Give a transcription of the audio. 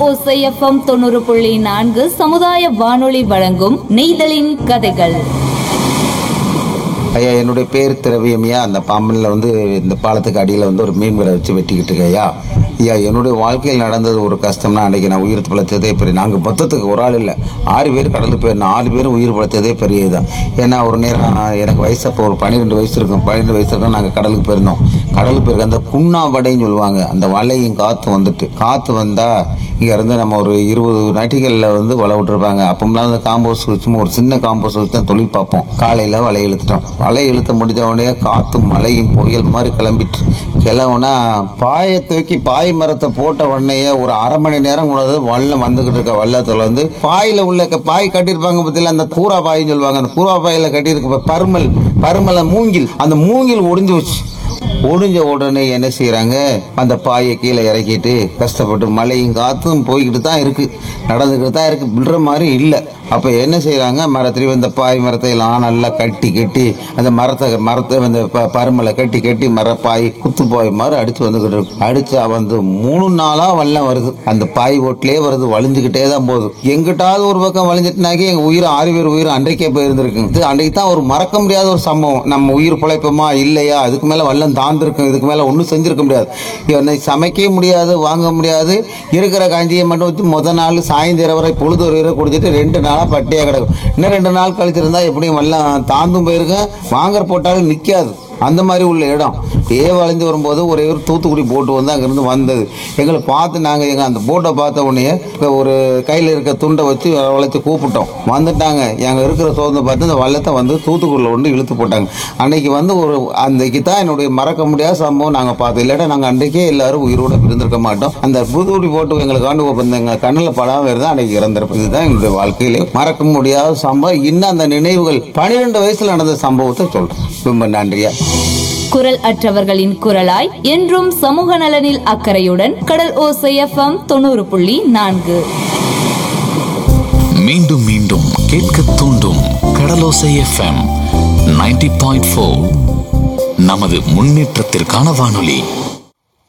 ஓசைஎஃப்எம் தொண்ணூறு புள்ளி நான்கு சமுதாய வானொலி வழங்கும் நெய்தலின் கதைகள் ஐயா என்னுடைய பேர் திரவியம்யா அந்த பாம்பனில் வந்து இந்த பாலத்துக்கு அடியில் வந்து ஒரு மீன் கடை வச்சு வெட்டிக்கிட்டு இருக்கேன் ஐயா ஐயா என்னுடைய வாழ்க்கையில் நடந்தது ஒரு கஷ்டம்னா அன்றைக்கி நான் உயிர் பிழைத்ததே பெரிய நாங்கள் மொத்தத்துக்கு ஒரு ஆள் இல்லை ஆறு பேர் கடலுக்கு போயிருந்தோம் ஆறு பேரும் உயிர் பிழைத்ததே பெரிய இதுதான் ஏன்னா ஒரு நேரம் நான் எனக்கு வயசு அப்போ ஒரு பன்னிரெண்டு வயசு இருக்கும் பன்னிரெண்டு வயசு இருக்கும் நாங்கள் கடலுக்கு போயிருந்தோம் கடலுக்கு போயிருக்க அந்த குண்ணா வடைன்னு சொல்லுவாங்க அந்த வலையும் காற்று வந்துட்டு காற்று வந்தால் இங்கே இருந்து நம்ம ஒரு இருபது நட்டிகளில் வந்து வலை விட்டுருப்பாங்க அப்போம்லாம் அந்த காம்போஸ் வச்சு ஒரு சின்ன காம்போஸ் வச்சு தான் தொழில் பார்ப்போம் காலையில் வலை இழுத்துட்டோம் வலை இழுத்த முடிஞ்ச உடனே காற்று மழையும் புயல் மாதிரி கிளம்பிட்டு கிளம்புனா பாயை தூக்கி பாய் மரத்தை போட்ட உடனேயே ஒரு அரை மணி நேரம் கூட வல்லம் வந்துகிட்டு இருக்க வல்லத்தில் வந்து பாயில் உள்ள க- பாய் கட்டியிருப்பாங்க பத்தியில அந்த கூரா பாயின்னு சொல்லுவாங்க அந்த கூரா பாயில் கட்டியிருக்க பருமல் பருமலை மூங்கில் அந்த மூங்கில் ஒடிஞ்சு வச்சு ஒடிஞ்ச உடனே என்ன செய்றாங்க அந்த பாயை கீழே இறக்கிட்டு கஷ்டப்பட்டு மழையும் காத்தும் போய்கிட்டு தான் இருக்கு நடந்துக்கிட்டு தான் இருக்கு விடுற மாதிரி இல்லை அப்போ என்ன செய்றாங்க மரத்துல இந்த பாய் மரத்தை எல்லாம் நல்லா கட்டி கட்டி அந்த மரத்தை மரத்தை அந்த ப- பருமலை கட்டி கட்டி மரப்பாய் குத்து பாய் மாதிரி அடிச்சு வந்துகிட்டு இருக்கு அடிச்சா வந்து மூணு நாளா வல்லம் வருது அந்த பாய் ஓட்டிலே வருது வலிஞ்சுக்கிட்டே தான் போகுது எங்கிட்டாவது ஒரு பக்கம் வலிஞ்சிட்டுனாக்கி எங்க உயிர் ஆறு பேர் உயிர் அன்றைக்கே போயிருந்திருக்கு இது அன்றைக்கு தான் ஒரு மறக்க முடியாத ஒரு சம்பவம் நம்ம உயிர் பிழைப்போமா இல்லையா அதுக்கு மேல வல்லம் தாழ்ந்திருக்கும் இதுக்கு மேல ஒன்றும் செஞ்சிருக்க முடியாது என்னை சமைக்க முடியாது வாங்க முடியாது இருக்கிற காஞ்சியை மட்டும் வச்சு முத நாள் சாயந்தரம் வரை பொழுது ஒரு வரை குடிச்சிட்டு ரெண்டு நாளா பட்டியா கிடக்கும் இன்னும் ரெண்டு நாள் கழிச்சிருந்தா எப்படியும் வல்லம் தாழ்ந்தும் போயிருக்கேன் வாங்கற போட்டாலும் நிக்காது அந்த மாதிரி உள்ள இடம் ஏ வளைஞ்சு வரும்போது ஒரே ஒரு தூத்துக்குடி போட்டு வந்து அங்கேருந்து வந்தது எங்களை பார்த்து நாங்கள் எங்கள் அந்த போட்டை பார்த்த உடனே ஒரு கையில் இருக்க துண்டை வச்சு வளைச்சு கூப்பிட்டோம் வந்துட்டாங்க எங்கள் இருக்கிற சோதனை பார்த்து இந்த வள்ளத்தை வந்து தூத்துக்குடியில் கொண்டு இழுத்து போட்டாங்க அன்னைக்கு வந்து ஒரு அன்னைக்கு தான் என்னுடைய மறக்க முடியாத சம்பவம் நாங்கள் பார்த்தோம் இல்லாட்டா நாங்கள் அன்றைக்கே எல்லாரும் உயிரோட இருந்திருக்க மாட்டோம் அந்த தூத்துக்குடி போட்டு எங்களுக்கு ஆண்டு எங்கள் கண்ணில் படாமல் இருந்தால் அன்னைக்கு இறந்திருப்போம் இதுதான் எங்களுடைய வாழ்க்கையிலே மறக்க முடியாத சம்பவம் இன்னும் அந்த நினைவுகள் பன்னிரெண்டு வயசுல நடந்த சம்பவத்தை சொல்கிறேன் ரொம்ப நன்றியா குரல் அற்றவர்களின் குரலாய் என்றும் சமூக நலனில் அக்கறையுடன் கடல் ஓசைஎஃப்எம் தொண்ணூறு புள்ளி நான்கு மீண்டும் மீண்டும் கேட்க தூண்டும் கடலோசை எஃப்எம் 90.4 பாயிண்ட் நமது முன்னேற்றத்திற்கான வானொலி